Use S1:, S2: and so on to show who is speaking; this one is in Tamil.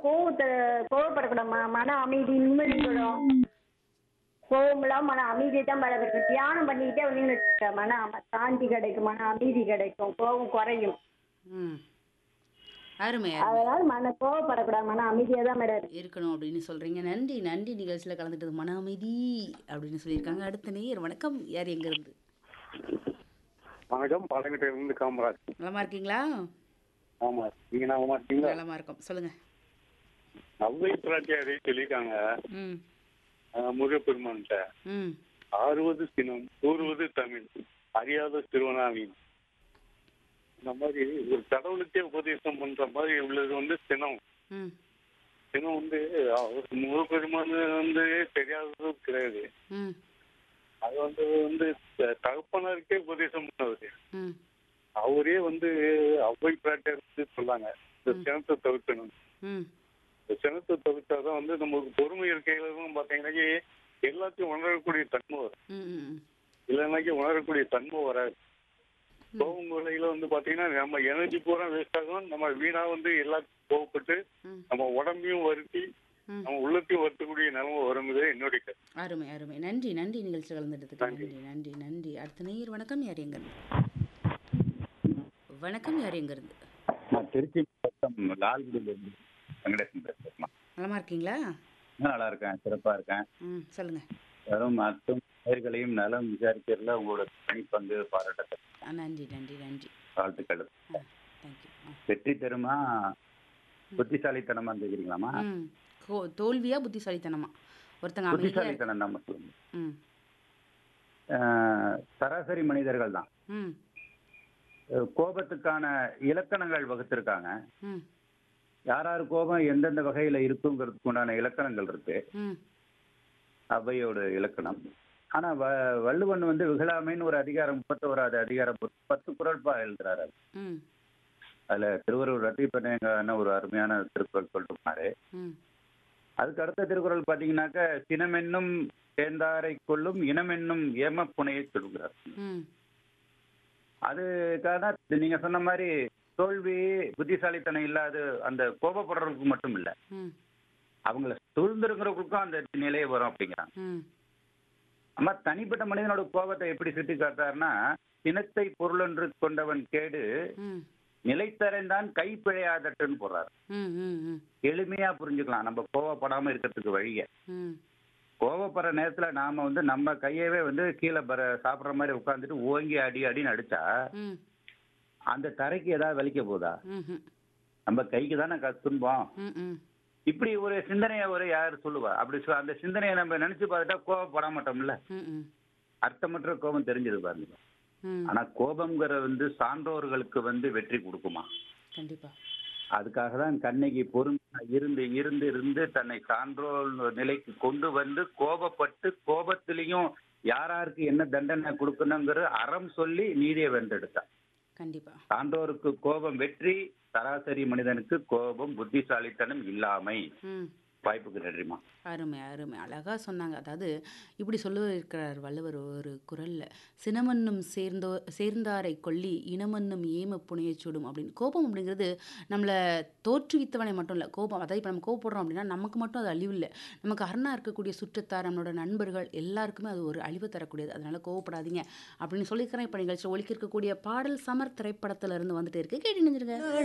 S1: கோவத்தை கோவப்படக்கூடாதுமா மன அமைதி நிம்மதி வரும் கோவம்லாம் மன அமைதி தான் வர வைக்கும் தியானம் பண்ணிக்கிட்டே வந்தீங்கன்னு வச்சுக்க மன அம- சாந்தி கிடைக்கும் மன அமைதி கிடைக்கும் கோவம் குறையும்
S2: ம் அருமை அருமை
S1: அதனால மன கோவப்படக்கூடாது மன அமைதியா தான் மேடம் இருக்கு
S2: இருக்கணும் அப்படின்னு சொல்றீங்க நன்றி நன்றி நிகழ்ச்சியில் கலந்துட்டது மன அமைதி அப்படின்னு சொல்லியிருக்காங்க அடுத்த நேயர் வணக்கம் யார் எங்க இருந்து
S3: வணக்கம் பாலங்கிட்ட இருந்து காமராஜ்
S2: நலமா இருக்கீங்களா
S3: ஆமா நீங்க நலமா இருக்கீங்களா
S2: நலமா இருக்கோம் சொல்லுங்க
S3: அவ்வை பிராட்டியாரே சொல்லியிருக்காங்க
S2: ம்
S3: அஹ், முருகப்பெருமான்கிட்ட
S2: ம்
S3: ஆறுவது சினம் கூறுவது தமிழ் அறியாத சிறுவனாவின் இந்த மாதிரி ஒரு கடவுளுக்கே உபதேசம் பண்ற மாதிரி உள்ளது வந்து சினம்
S2: ம்
S3: சினம் வந்து அவர் முருகப்பெருமான் வந்து தெரியாதது கிடையாது
S2: ம்
S3: அது வந்து வந்து த- தகப்பனாருக்கே உபதேசம் பண்ணவர்
S2: ம்
S3: அவரே வந்து அவ்வை பிராட்டியார் வந்து சொன்னாங்க இந்த சினத்தை தவிர்க்கணும்
S2: ம்
S3: இந்த சினத்தை தவிர்த்தாதான் வந்து நமக்கு பொறுமை இருக்கையில பாத்தீங்கன்னாக்கி எல்லாத்தையும் உணரக்கூடிய தன்மை வரும்
S2: ம் ம்
S3: இல்லைன்னாக்கி உணரக்கூடிய தன்மை வராது கோபம் கொலையில வந்து பாத்தீங்கன்னா நம்ம எனர்ஜி பூரா வேஸ்ட் ஆகும் நம்ம வீணா வந்து எல்லாத்தையும் கோவப்பட்டு
S2: ம்
S3: நம்ம உடம்பையும் வருத்தி
S2: ம்
S3: நம்ம உள்ளத்தையும் வருத்தக்கூடிய நிலைமை வரும்போது என்னுடைய கருத்து.
S2: அருமை அருமை நன்றி நன்றி நிகழ்ச்சியில் கலந்துட்டதுக்கு நன்றி நன்றி நன்றி அடுத்த நேயர் வணக்கம் யார் எங்க இருந்து வணக்கம் யார் எங்க இருந்து
S4: நான் திருச்சி மாவட்டம் லால்குடியிலிருந்து வெங்கடேசன் பேசுறேன்
S2: நலமா இருக்கீங்களா
S4: நல்லா இருக்கேன் சிறப்பா இருக்கேன்
S2: ம் சொல்லுங்க
S4: வெறும் மற்றும் நேர்களையும் நலம் விசாரிக்கிறதுல உங்களோட தனிப்பங்கு பாராட்ட
S2: ஆ, நன்றி நன்றி நன்றி
S4: வாழ்த்துக்கள்
S2: ஆ தேங்க்யூ ஆ
S4: வெற்றி தருமா புத்திசாலித்தனமா கேக்குறீங்களாமா
S2: ம் கோ தோல்வியா புத்திசாலித்தனமா ஒருத்தங்க அமைதியா இரு-
S4: புத்திசாலித்தனம் நம்ம சொல்லுங்க
S2: ம்
S4: ஆஹ், சராசரி மனிதர்கள் தான்
S2: ம்
S4: அஹ், கோபத்துக்கான இலக்கணங்கள் வகுத்திருக்காங்க
S2: ம்
S4: யார் யார் கோபம் எந்தெந்த வகையில இருக்குங்கிறதுக்கு உண்டான இலக்கணங்கள் இருக்கு
S2: ம்
S4: அவ்வையோட இலக்கணம் ஆனா வ- வள்ளுவன் வந்து விகலாமைன்னு ஒரு அதிகாரம் முப்பத்தோராது அதிகாரம் பத்து குரல்பா எழுதுறாரு அது.
S2: ம்
S4: அதுல திருவள்ளுவர் ரத்திப்பண்ண ஒரு அருமையான திருக்குறள் சொல்லிட்டு போனாரு
S2: ம்
S4: அதுக்கு அடுத்த திருக்குறள் பாத்தீங்கன்னாக்க சினமென்னும் சேர்ந்தாரை கொள்ளும் இனமென்னும் ஏமப்புனையை சொல்கிறார்
S2: ம்
S4: அதுக்காக நீங்க சொன்ன மாதிரி தோல்வி புத்திசாலித்தனம் இல்லாத அந்த கோபப்படுறவங்களுக்கு மட்டும் இல்ல
S2: ம்
S4: அவங்கள சூழ்ந்திருக்கிறவங்களுக்கும் அந்த நிலையை வரும் அப்படிங்கிறாங்க
S2: ம்
S4: அம்மா தனிப்பட்ட மனிதனோட கோபத்தை எப்படி சுட்டி காட்டாருன்னா சினத்தை பொருளென்று கொண்டவன் கேடு
S2: ம்
S4: நிலைத்தரைந்தான் கை பிழையாதட்டுன்னு போடுறாரு
S2: ம் ம் ம்
S4: எளிமையா புரிஞ்சுக்கலாம் நம்ம கோவப்படாம இருக்கிறதுக்கு வழிய
S2: ம்
S4: கோவப்படுற நேரத்துல நாம வந்து நம்ம கையவே வந்து கீழே பர சாப்பிடுற மாதிரி உட்காந்துட்டு ஓங்கி அடி அடின்னு அடிச்சா
S2: ம்
S4: அந்த தரைக்கு ஏதாவது வலிக்க போதா
S2: ம் ம்
S4: நம்ம கைக்கு தானே க- துன்பம்
S2: ம் ம்
S4: இப்படி ஒரு சிந்தனையை ஒரு யார் சொல்லுவா அப்படி சொ- அந்த சிந்தனையை நம்ம நினைச்சு பார்த்துட்டா கோவப்பட மாட்டோம்ல
S2: ம் ம்
S4: அர்த்தமற்ற கோபம் தெரிஞ்சது பாருங்க
S2: ம்
S4: ஆனா கோபம்ங்கிற வந்து சான்றோர்களுக்கு வந்து வெற்றி கொடுக்குமா
S2: கண்டிப்பா
S4: அதுக்காக தான் கண்ணகி பொறுமையா இருந்து இருந்து இருந்து தன்னை சான்றோர் நிலைக்கு கொண்டு வந்து கோபப்பட்டு கோபத்திலையும் யாராருக்கு என்ன தண்டனை கொடுக்கணுங்கிற அறம் சொல்லி நீதியை வென்றெடுத்தார்
S2: கண்டிப்பா
S4: சான்றோருக்கு கோபம் வெற்றி சராசரி மனிதனுக்கு கோபம் புத்திசாலித்தனம் இல்லாமை
S2: ம்
S4: வாய்ப்புக்கு நன்றிமா
S2: அருமை அருமை அழகா சொன்னாங்க அதாவது இப்படி சொல்லியிருக்கிறார் வள்ளுவர் ஒரு குரல்ல சினமன்னும் சேர்ந்தோ சேர்ந்தாரை கொல்லி இனமன்னும் ஏம புனையச் சுடும் அப்படின்னு கோபம் அப்படிங்கிறது நம்மளை தோற்றுவித்தவனை மட்டும் இல்லை கோபம் அதாவது இப்போ நம்ம கோபப்படுறோம் அப்படின்னா நமக்கு மட்டும் அது அழிவு இல்லை நமக்கு அரணா இருக்கக்கூடிய சுற்றத்தார் நம்மளோட நண்பர்கள் எல்லாருக்குமே அது ஒரு அழிவு தரக்கூடியது அதனால கோவப்படாதீங்க அப்படின்னு சொல்லியிருக்கிறேன் இப்போ நிகழ்ச்சி ஒலிக்க இருக்கக்கூடிய பாடல் சமர் திரைப்படத்துல இருந்து வந்துட்டே இருக்கு கேட்டு நினைஞ்சிருங்க